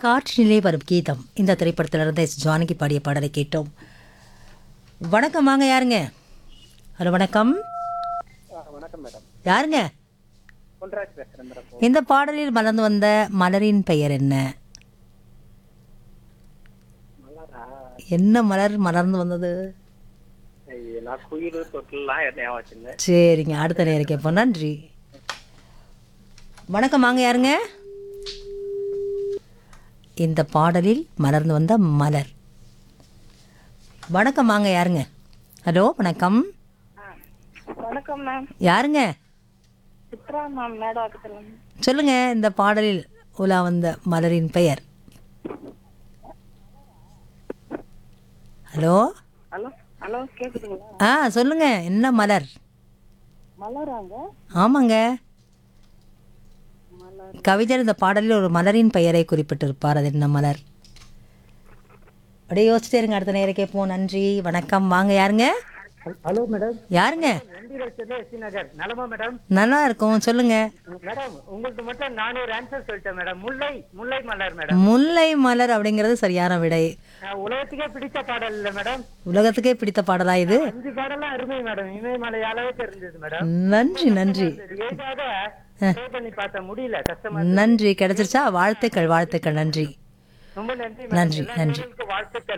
காற்றினிலே வரும் கீதம் இந்த திரைப்படத்திலிருந்து எஸ் ஜானகி பாடிய பாடலை கேட்டோம் வணக்கம் வாங்க யாருங்க ஹலோ வணக்கம் வணக்கம் மேடம் யாருங்க பொன்ராஜ் பேசுறேன் மேடம் இந்த பாடலில் மலர்ந்து வந்த மலரின் பெயர் என்ன மலரா என்ன மலர் மலர்ந்து வந்தது ஐயோ, நான் குயில் தொட்டிலாம் என்ன வச்சுங்க சரிங்க அடுத்த நேரம் கேட்போம் நன்றி வணக்கம் வாங்க யாருங்க இந்த பாடலில் மலர்ந்து வந்த மலர் வணக்கம் வாங்க யாருங்க ஹலோ வணக்கம் வணக்கம் மேம் யாருங்க சித்ரா மேம் மேடாக்கத்தில் சொல்லுங்க இந்த பாடலில் உலா வந்த மலரின் பெயர் ஹலோ ஹலோ ஹலோ கேக்குதுங்களா ஆ சொல்லுங்க என்ன மலர் மலராங்க ஆமாங்க கவிஞர் இந்த பாடலில் ஒரு மலரின் பெயரை குறிப்பிட்டிருப்பார் அது என்ன மலர் அப்படியே யோசிச்சுட்டே இருங்க அடுத்த நேரம் கேட்போம் நன்றி வணக்கம் வாங்க யாருங்க ஹலோ மேடம் யாருங்க எம்பி ரோட்ல எஸ்டி நகர் நலமா மேடம் நல்லா இருக்கும் சொல்லுங்க மேடம் உங்களுக்கு மட்டும் நான் ஒரு ஆன்சர் சொல்லிட்டேன் மேடம் முல்லை முல்லை மலர் மேடம் முல்லை மலர் அப்படிங்கிறது சரியான விடை நான் உலகத்துக்கே பிடிச்ச பாடல் இல்ல மேடம் உலகத்துக்கே பிடித்த பாடலா இது அஞ்சு பாடலாம் அருமை மேடம் இமயமலை அளவுக்கு இருந்தது மேடம் நன்றி நன்றி ஏதாவது ட்ரை பண்ணி பார்த்தா முடியல கஷ்டமா நன்றி கிடைச்சிருச்சா வாழ்த்துக்கள் வாழ்த்துக்கள் நன்றி ரொம்ப நன்றி நன்றி, எல்லா நன்றி. நேயர்களுக்கும் வாழ்த்துக்கள்